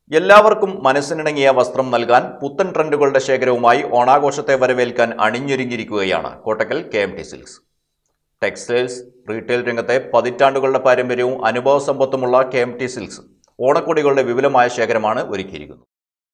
എല്ലാവർക്കും മനസ്സിനിണങ്ങിയ വസ്ത്രം നൽകാൻ പുത്തൻ ട്രെൻഡുകളുടെ ശേഖരവുമായി ഓണാഘോഷത്തെ വരവേൽക്കാൻ അണിഞ്ഞൊരുങ്ങിയിരിക്കുകയാണ് Kottakkal K M T silks textiles retail രംഗത്തെ പതിറ്റാണ്ടുകളുടെ പാരമ്പര്യവും അനുഭവ സമ്പത്തുമുള്ള കെ എം ടി സിൽക്സ് ഓണക്കൊടികളുടെ വിപുലമായ ശേഖരമാണ് ഒരുക്കിയിരിക്കുന്നത്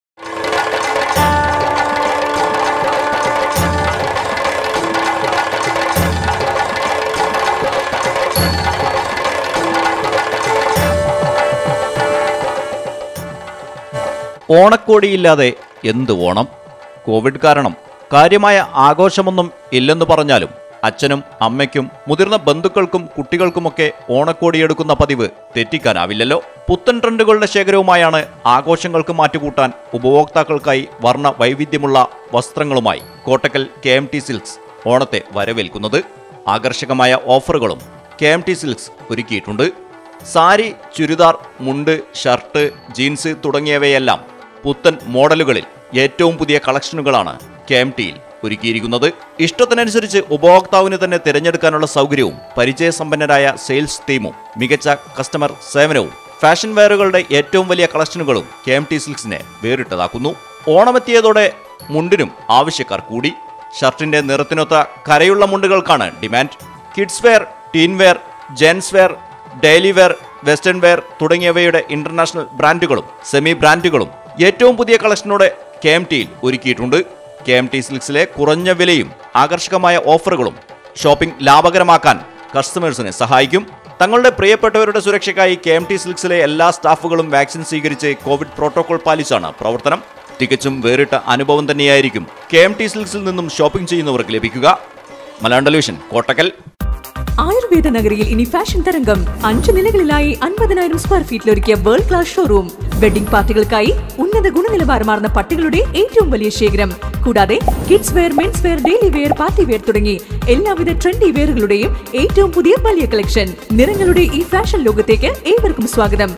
ഓണക്കോടിയില്ലാതെ എന്ത് ഓണം കോവിഡ് കാരണം കാര്യമായ ആഘോഷമൊന്നും ഇല്ലെന്ന് പറഞ്ഞാലും അച്ഛനും അമ്മയ്ക്കും മുതിർന്ന ബന്ധുക്കൾക്കും കുട്ടികൾക്കുമൊക്കെ ഓണക്കോടിയെടുക്കുന്ന പതിവ് തെറ്റിക്കാനാവില്ലല്ലോ പുത്തൻ ട്രെൻഡുകളുടെ ശേഖരവുമായാണ് ആഘോഷങ്ങൾക്ക് മാറ്റുകൂട്ടാൻ ഉപഭോക്താക്കൾക്കായി വർണ്ണ വൈവിധ്യമുള്ള വസ്ത്രങ്ങളുമായി Kottakkal K M T silks ഓണത്തെ വരവേൽക്കുന്നത് ആകർഷകമായ ഓഫറുകളും കെ എം ടി സിൽക്സ് ഒരുക്കിയിട്ടുണ്ട് സാരി ചുരിദാർ മുണ്ട് ഷർട്ട് ജീൻസ് തുടങ്ങിയവയെല്ലാം പുത്തൻ മോഡലുകളിൽ ഏറ്റവും പുതിയ കളക്ഷനുകളാണ് കെ എം ടിയിൽ ഒരുക്കിയിരിക്കുന്നത് ഇഷ്ടത്തിനനുസരിച്ച് ഉപഭോക്താവിന് തന്നെ തിരഞ്ഞെടുക്കാനുള്ള സൗകര്യവും പരിചയസമ്പന്നരായ സെയിൽസ് ടീമും മികച്ച കസ്റ്റമർ സേവനവും ഫാഷൻ വെയറുകളുടെ ഏറ്റവും വലിയ കളക്ഷനുകളും കെ എം ടി സിൽക്സിനെ വേറിട്ടതാക്കുന്നു ഓണമെത്തിയതോടെ മുണ്ടിനും ആവശ്യക്കാർ കൂടി ഷർട്ടിന്റെ നിറത്തിനൊത്ത കരയുള്ള മുണ്ടുകൾക്കാണ് demand kids wear teen wear gents wear daily wear western wear തുടങ്ങിയവയുടെ ഇന്റർനാഷണൽ ബ്രാൻഡുകളും സെമി ബ്രാൻഡുകളും ഏറ്റവും പുതിയ കളക്ഷനോടെ കെ എം ടിയിൽ ഒരുക്കിയിട്ടുണ്ട് കെ എം ടി സിൽക്സിലെ കുറഞ്ഞ വിലയും ആകർഷകമായ ഓഫറുകളും ഷോപ്പിംഗ് ലാഭകരമാക്കാൻ കസ്റ്റമേഴ്സിനെ സഹായിക്കും തങ്ങളുടെ പ്രിയപ്പെട്ടവരുടെ സുരക്ഷയ്ക്കായി കെ എം ടി സിൽക്സിലെ എല്ലാ സ്റ്റാഫുകളും വാക്സിൻ സ്വീകരിച്ച് കോവിഡ് പ്രോട്ടോകോൾ പാലിച്ചാണ് പ്രവർത്തനം തികച്ചും വേറിട്ട അനുഭവം തന്നെയായിരിക്കും കെ എം ടി സിൽക്സിൽ നിന്നും ഷോപ്പിംഗ് ചെയ്യുന്നവർക്ക് ലഭിക്കുക മലയാളം ടെലിവിഷൻ കോട്ടക്കൽ ആയുർവേദ നഗരിയിൽ ഇനി ഫാഷൻ തരംഗം അഞ്ചു നിലകളിലായി അൻപതിനായിരം സ്ക്വയർ ഫീറ്റിൽ ഒരുക്കിയ വേൾഡ് ക്ലാസ് ഷോറൂം വെഡിംഗ് പാർട്ടികൾക്കായി ഉന്നത ഗുണനിലവാരമാർന്ന പട്ടികളുടെ ഏറ്റവും വലിയ ശേഖരം കൂടാതെ kids wear men's wear daily wear party wear തുടങ്ങി എല്ലാവിധ ട്രെൻഡി വെയറുകളുടെയും ഏറ്റവും പുതിയ വലിയ കളക്ഷൻ നിറങ്ങളുടെ ഈ ഫാഷൻ ലോകത്തേക്ക് ഏവർക്കും സ്വാഗതം